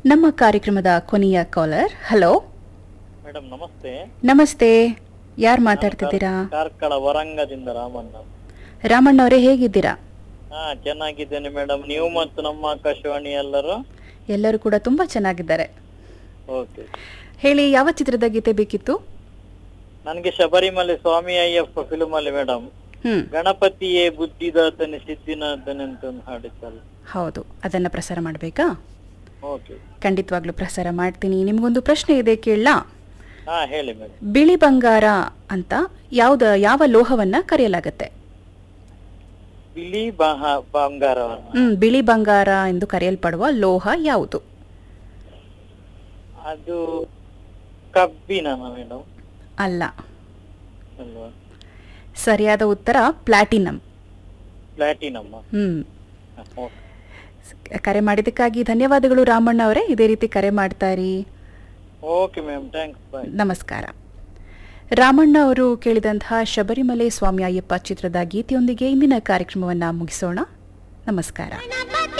ನಮ್ಮ ಕಾರ್ಯಕ್ರಮದ ಕೊನೆಯ ಕಾಲರ್ ಹಲೋ ಮೇಡಮ್ ನಮಸ್ತೆ ನಮಸ್ತೆ ಯಾರು ಮಾತಾಡ್ತಿದ್ದೀರಾ ಕಾರ್ಕಳ ವರಂಗದಿಂದ ರಾಮಣ್ಣ ರಾಮಣ್ಣ ಅವರೇ ಹೇಗಿದ್ದೀರಾ ಹಾ ಚೆನ್ನಾಗಿದ್ದೇನೆ ಮೇಡಮ್ ನೀವು ಮತ್ತು ನಮ್ಮ ಆಕಾಶವಾಣಿ ಎಲ್ಲರೂ ಎಲ್ಲರೂ ಕೂಡ ತುಂಬಾ ಚೆನ್ನಾಗಿದ್ದಾರೆ ಓಕೆ ಹೇಳಿ ಯಾವ ಚಿತ್ರದ ಗೀತೆ ಬೇಕಿತ್ತು ನನಗೆ ಶಬರಿಮಲೆ ಸ್ವಾಮಿ ಅಯ್ಯಪ್ಪ ಫಿಲ್ಮ್ ಅಲ್ಲಿ ಮೇಡಮ್ ಹ್ಮ್ ಗಣಪತಿಯೇ ಬುದ್ಧಿದಾತನೆ ಸಿದ್ಧಿನಾಥನೆ ಅಂತ ಒಂದು ಹಾಡಿತ್ತಲ್ಲ ಹೌದು ಅದನ್ನ ಪ್ರಸಾರ ಮಾಡಬೇಕಾ ಓಕೆ ಖಂಡಿತವಾಗ್ಲೂ ಪ್ರಸಾರ ಮಾಡ್ತೀನಿ ನಿಮ್ಗೊಂದು ಪ್ರಶ್ನೆ ಇದೆ ಕೇಳಲಾ ಹಾ ಹೇಳಿ ಮೇಡಮ್ ಬಿಳಿ ಬಂಗಾರ ಅಂತ ಯಾವ್ದ ಯಾವ ಲೋಹವನ್ನ ಕರೆಯಲಾಗತ್ತೆ ಬಿಳಿ ಬಹ ಬಂಗಾರವನ್ನ ಹ್ಮ್ ಬಿಳಿ ಬಂಗಾರ ಎಂದು ಕರೆಯಲ್ಪಡುವ ಲೋಹ ಯಾವುದು ಅದು ಕಬ್ಬಿನ ಮೇಡಮ್ ಅಲ್ಲ ಅಲ್ವಾ ಸರಿಯಾದ ಉತ್ತರ ಪ್ಲಾಟಿನಂ ಪ್ಲಾಟಿನಮ್ ಹ್ಮ್ ಕರೆ ಮಾಡಿದ್ದಕ್ಕಾಗಿ ಧನ್ಯವಾದಗಳು ರಾಮಣ್ಣ ಅವರೇ ಇದೇ ರೀತಿ ಕರೆ ಮಾಡ್ತಾ ಇರಿ ಓಕೆ ಮ್ಯಾಮ್ ಥ್ಯಾಂಕ್ಸ್ ಬಾಯ್ ನಮಸ್ಕಾರ ರಾಮಣ್ಣ ಅವರು ಕೇಳಿದಂತಹ ಶಬರಿಮಲೆ ಸ್ವಾಮಿ ಅಯ್ಯಪ್ಪ ಚಿತ್ರದ ಗೀತೆಯೊಂದಿಗೆ ಇಂದಿನ ಕಾರ್ಯಕ್ರಮವನ್ನು ಮುಗಿಸೋಣ ನಮಸ್ಕಾರ